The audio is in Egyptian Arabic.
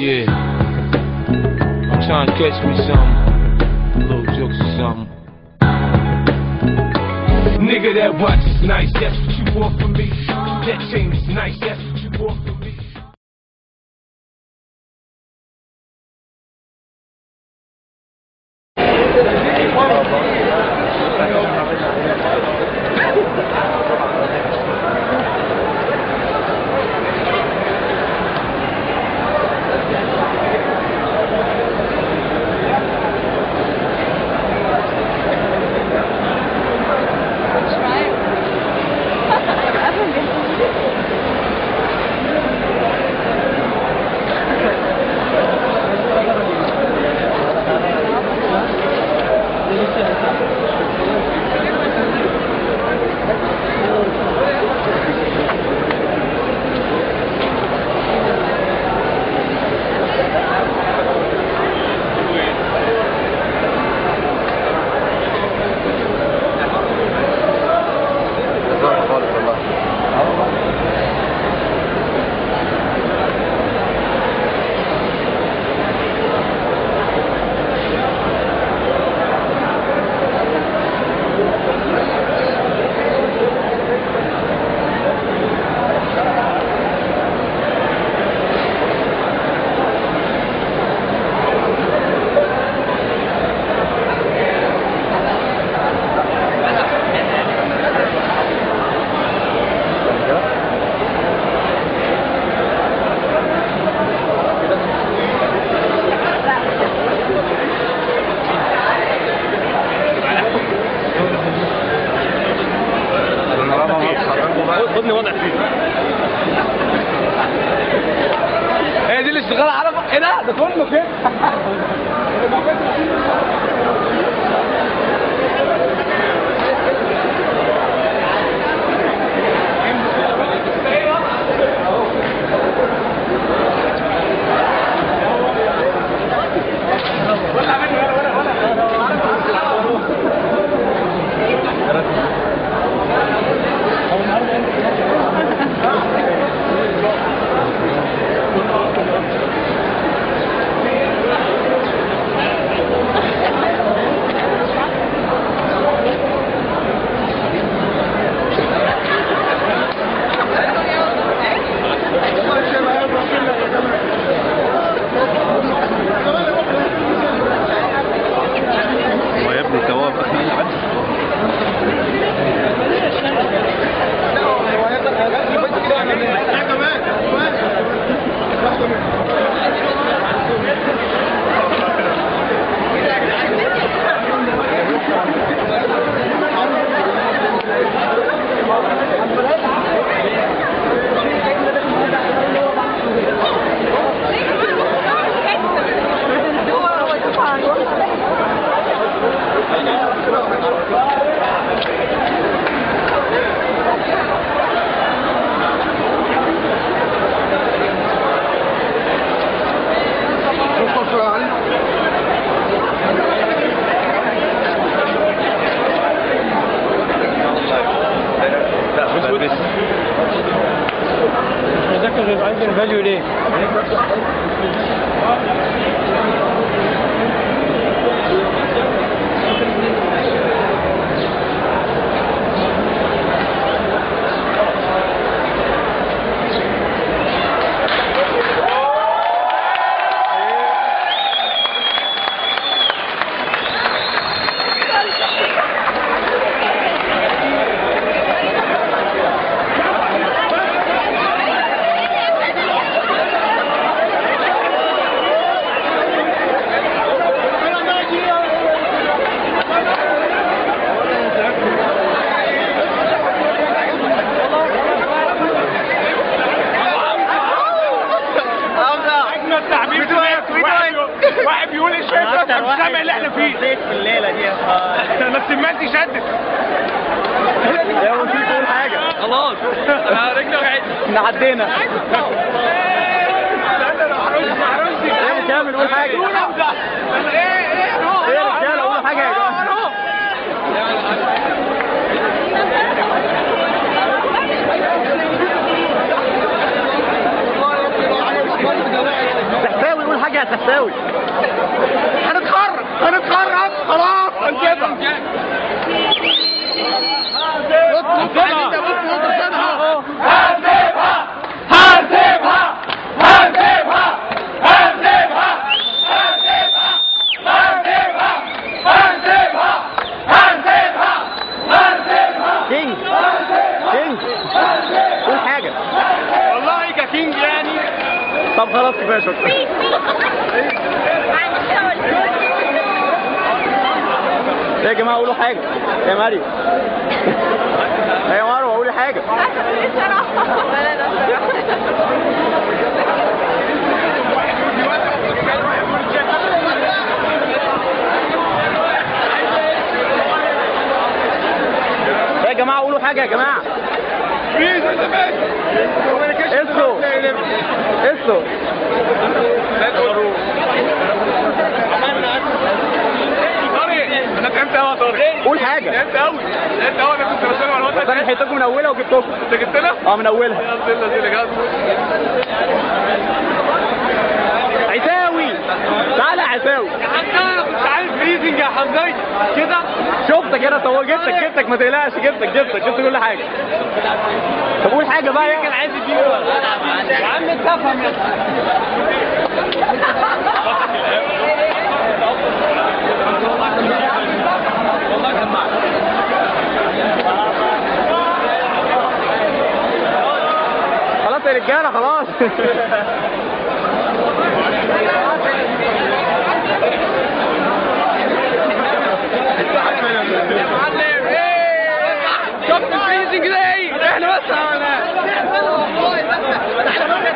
Yeah. I'm trying to catch me some little jokes or something. Nigga, that watch is nice, that's what you want from me. That chain is nice, that's what you want from me. خدني وضع فيه هي دي اللي اشتغال عرفه ايه ده ده كله كده هو يا ابني ثواب مذاكر غير عايز الفاليو ليه؟ اجمل تعبير في واحد واحد بيقول ايه شايف اكتر مش سامع اللي احنا فيه في الليله دي بس المال شدت يا ابو في تقول حاجه خلاص انا رجلي وجعت احنا عدينا عروسي ايه كامل قول حاجه ايه ايه ايه يا رجاله قولوا حاجه يا جماعه تحتوي يا سحساوي هنتخرج هنتخرج خلاص هنسيبها بص انت بص وانت صدها هنسيبها هنسيبها هنسيبها هنسيبها هنسيبها هنسيبها هنسيبها هنسيبها هنسيبها كينج كينج قول حاجة والله ككينج يعني طب خلاص كفاية شكرا يا جماعة قولوا حاجة يا مريم يا مروة قولي حاجة يا جماعة قولوا حاجة يا جماعة اسو اسو طارق انا تعبت قوي يا طارق قول حاجة تعبت قوي تعبت قوي انا كنت بسمع الوقت بس انا لحقتكم من اولها وجبتكم انت جبتنا؟ اه من اولها يلا يلا يلا عتاوي تعالى يا عتاوي انا كنت عايز فريزنج يا حمزاوي كده شفتك انا طب جبتك جبتك ما تقلقش جبتك جبتك جبت كل حاجه طب قول حاجه بقى يا كان عايز يديني يا عم انت افهم يا والله كان معك خلاص يا رجاله خلاص يا معلم ايه شفت الفريزنج ده ايه احنا بس عملناه